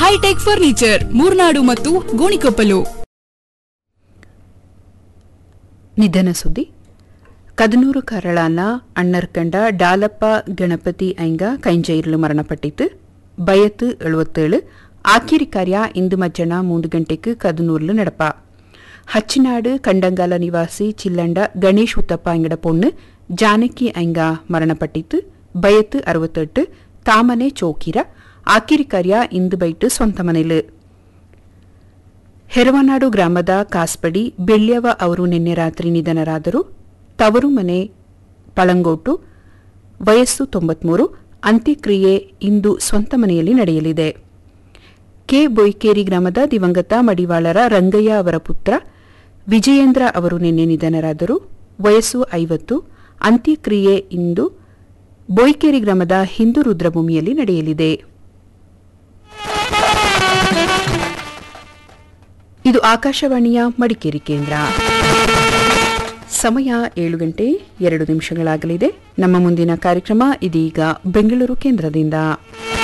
high tech furniture Murnad ಮತ್ತು ಗೋಣಿಕೊಪ್ಪಲು ನಿಧನ ಸುದ್ದಿ ಕದನೂರು ಕರಳಾನ ಅಣ್ಣರ್ಕಂಡ ಡಾಲಪ್ಪ ಗಣಪತಿ ಐಂಗ ಕೈಂಜೈರ್ಲು ಮರಣಪಟ್ಟಿತು ಬಯತ್ತು ಎಳುವತ್ತೇಳು ಆಕಿರಿ ಕಾರ್ಯ ಇಂದು ಮಧ್ಯಾಹ್ನ ಮೂಂದು ಗಂಟೆಗೆ ಕದನೂರ್ಲು நடப்பா ಹಚ್ಚಿನಾಡು ಕಂಡಂಗಾಲ ನಿವಾಸಿ ಚಿಲ್ಲಂಡ ಗಣೇಶ್ ಉತ್ತಪ್ಪ ಅಂಗಡ பொண்ணு ಜಾನಕಿ ಐಂಗ ಮರಣಪಟ್ಟಿತು ಬಯತ್ತು ಅರವತ್ತೆಟ್ಟು ತಾಮನೆ ಚೌಕಿರ ಆಕಿರಿ ಕಾರ್ಯ ಇಂದು ಬೈಟ್ ಸ್ವಂತ ಮನೆಲು ಹೆರವನಾಡು ಗ್ರಾಮದ ಕಾಸ್ಪಡಿ ಬೆಳ್ಯವ ಅವರು ನಿನ್ನೆ ರಾತ್ರಿ ನಿಧನರಾದರು ತವರು ಮನೆ ಪಳಂಗೋಟು ವಯಸ್ಸು ತೊಂಬತ್ಮೂರು ಅಂತ್ಯಕ್ರಿಯೆ ಇಂದು ಸ್ವಂತ ಮನೆಯಲ್ಲಿ ನಡೆಯಲಿದೆ ಕೆ ಬೊಯ್ಕೇರಿ ಗ್ರಾಮದ ದಿವಂಗತ ಮಡಿವಾಳರ ರಂಗಯ್ಯ ಅವರ ಪುತ್ರ ವಿಜಯೇಂದ್ರ ಅವರು ನಿನ್ನೆ ನಿಧನರಾದರು ವಯಸ್ಸು ಐವತ್ತು ಅಂತ್ಯಕ್ರಿಯೆ ಇಂದು ಬೊಯ್ಕೇರಿ ಗ್ರಾಮದ ಹಿಂದೂ ರುದ್ರಭೂಮಿಯಲ್ಲಿ ನಡೆಯಲಿದೆ ಇದು ಆಕಾಶವಾಣಿಯ ಮಡಿಕೇರಿ ಕೇಂದ್ರ ಸಮಯ ಏಳು ಗಂಟೆ ಎರಡು ನಿಮಿಷಗಳಾಗಲಿದೆ ನಮ್ಮ ಮುಂದಿನ ಕಾರ್ಯಕ್ರಮ ಇದೀಗ ಬೆಂಗಳೂರು ಕೇಂದ್ರದಿಂದ